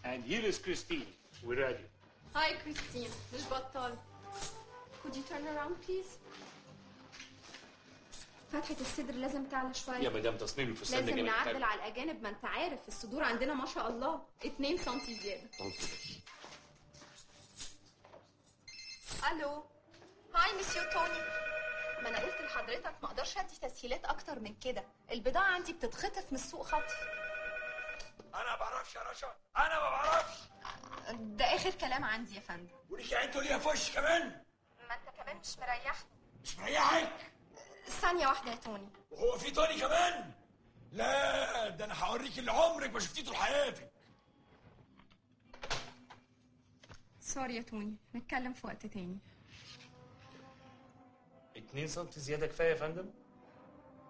And here is Christine. We're ready. هاي كريستين مش بطال Could you turn around please فتحة الصدر لازم تعلى شوية يا مدام تصميم الفستان ده لازم جميل. نعدل على الأجانب ما أنت عارف الصدور عندنا ما شاء الله 2 سم زيادة الو هاي مسيو توني ما انا قلت لحضرتك ما اقدرش ادي تسهيلات اكتر من كده البضاعه عندي بتتخطف من السوق خطف انا ما بعرفش يا رشا انا ما بعرفش ده اخر كلام عندي يا فندم وليك عينته ليها في وش كمان ما انت كمان مش مريحني مش مريحك ثانيه واحده يا توني وهو في توني كمان لا ده انا هوريك اللي عمرك ما شفتيه طول حياتك سوري يا توني نتكلم في وقت تاني 2 سم زياده كفايه يا فندم